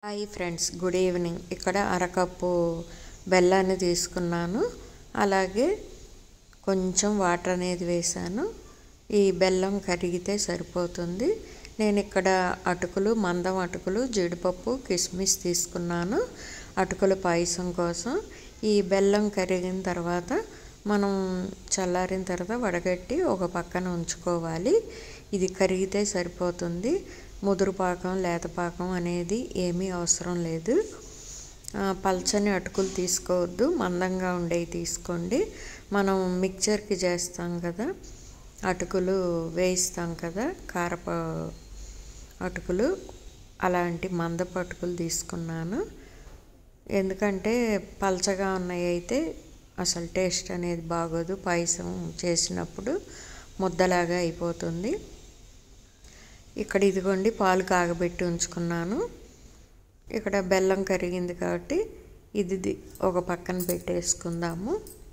hi friends good evening ఇక్కడ అరకప్పు బెల్లాన్ని తీసుకున్నాను అలాగే కొంచెం వాటర్ అనేది వేసాను ఈ బెల్లం కరిగితే సరిపోతుంది నేను ఇక్కడ అటుకులు మందం అటుకులు జీడిపప్పు కిస్మిస్ తీసుకున్నాను అటుకుల పాయసం కోసం ఈ బెల్లం కరిగిన తర్వాత మనం చల్లారిన తర్వాత వడగట్టి ఒక పక్కన ఉంచుకోవాలి ఇది కరిగితే సరిపోతుంది ముదురు పాకం లేత పాకం అనేది ఏమీ అవసరం లేదు పల్చని అటుకులు తీసుకోవద్దు మందంగా ఉండేవి తీసుకోండి మనం మిక్చర్కి చేస్తాం కదా అటుకులు వేయిస్తాం కదా కారప అటుకులు అలాంటి మందపు అటుకులు తీసుకున్నాను ఎందుకంటే పల్చగా ఉన్నాయి అయితే అసలు టేస్ట్ అనేది బాగోదు పాయసం చేసినప్పుడు ముద్దలాగా అయిపోతుంది ఇక్కడ ఇదిగోండి పాలు కాగబెట్టి ఉంచుకున్నాను ఇక్కడ బెల్లం కరిగింది కాబట్టి ఇది ఒక పక్కన పెట్టేసుకుందాము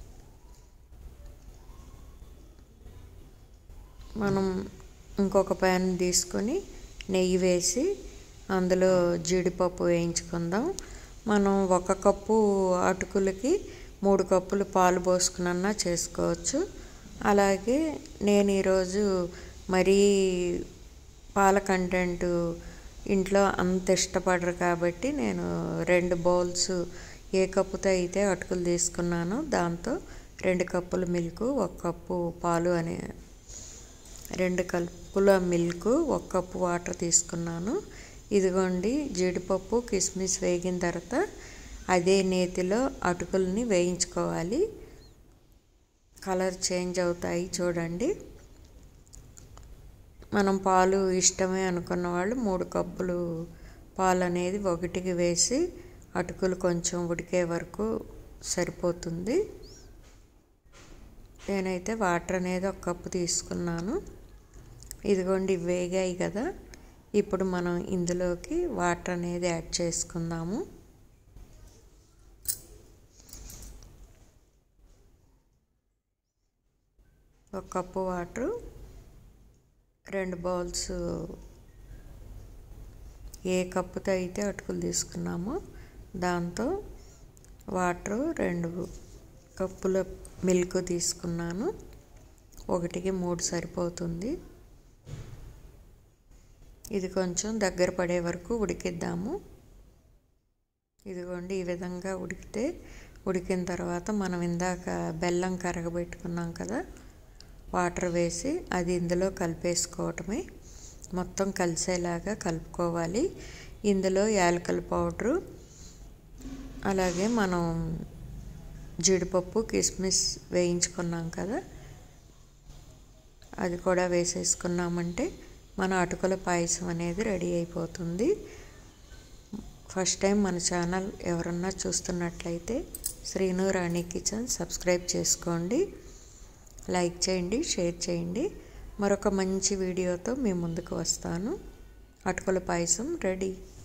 మనం ఇంకొక ప్యాన్ తీసుకొని నెయ్యి వేసి అందులో జీడిపప్పు వేయించుకుందాం మనం ఒక కప్పు అటుకులకి మూడు కప్పులు పాలు పోసుకున్నా చేసుకోవచ్చు అలాగే నేను ఈరోజు మరీ పాల కంటెంట్ ఇంట్లో అంత ఇష్టపడరు కాబట్టి నేను రెండు బౌల్స్ ఏ కప్పుతో అయితే అటుకులు తీసుకున్నానో దాంతో రెండు కప్పుల మిల్క్ ఒక కప్పు పాలు అనే రెండు కప్పుల మిల్క్ ఒక కప్పు వాటర్ తీసుకున్నాను ఇదిగోండి జీడిపప్పు కిస్మిస్ వేగిన తర్వాత అదే నేతిలో అటుకుల్ని వేయించుకోవాలి కలర్ చేంజ్ అవుతాయి చూడండి మనం పాలు ఇష్టమే అనుకున్న వాళ్ళు మూడు కప్పులు పాలు అనేది ఒకటికి వేసి అటుకులు కొంచెం ఉడికే వరకు సరిపోతుంది నేనైతే వాటర్ అనేది ఒక కప్పు తీసుకున్నాను ఇదిగోండి వేగాయి కదా ఇప్పుడు మనం ఇందులోకి వాటర్ అనేది యాడ్ చేసుకుందాము ఒక కప్పు వాటరు రెండు బౌల్స్ ఏ కప్పుతో అయితే అటుకులు తీసుకున్నామో దాంతో వాటరు రెండు కప్పుల మిల్క్ తీసుకున్నాను ఒకటికి మూడు సరిపోతుంది ఇది కొంచెం దగ్గర పడే వరకు ఉడికిద్దాము ఇదిగోండి ఈ విధంగా ఉడికితే ఉడికిన తర్వాత మనం ఇందాక బెల్లం కరగబెట్టుకున్నాం కదా వాటర్ వేసి అది ఇందులో కలిపేసుకోవటమే మొత్తం కలిసేలాగా కలుపుకోవాలి ఇందులో యాలకల పౌడరు అలాగే మనం జీడిపప్పు కిస్మిస్ వేయించుకున్నాం కదా అది కూడా వేసేసుకున్నామంటే మన అటుకుల పాయసం అనేది రెడీ అయిపోతుంది ఫస్ట్ టైం మన ఛానల్ ఎవరన్నా చూస్తున్నట్లయితే శ్రీను రాణి కిచెన్ సబ్స్క్రైబ్ చేసుకోండి లైక్ చేయండి షేర్ చేయండి మరొక మంచి వీడియోతో మీ ముందుకు వస్తాను అటుకుల పాయసం రెడీ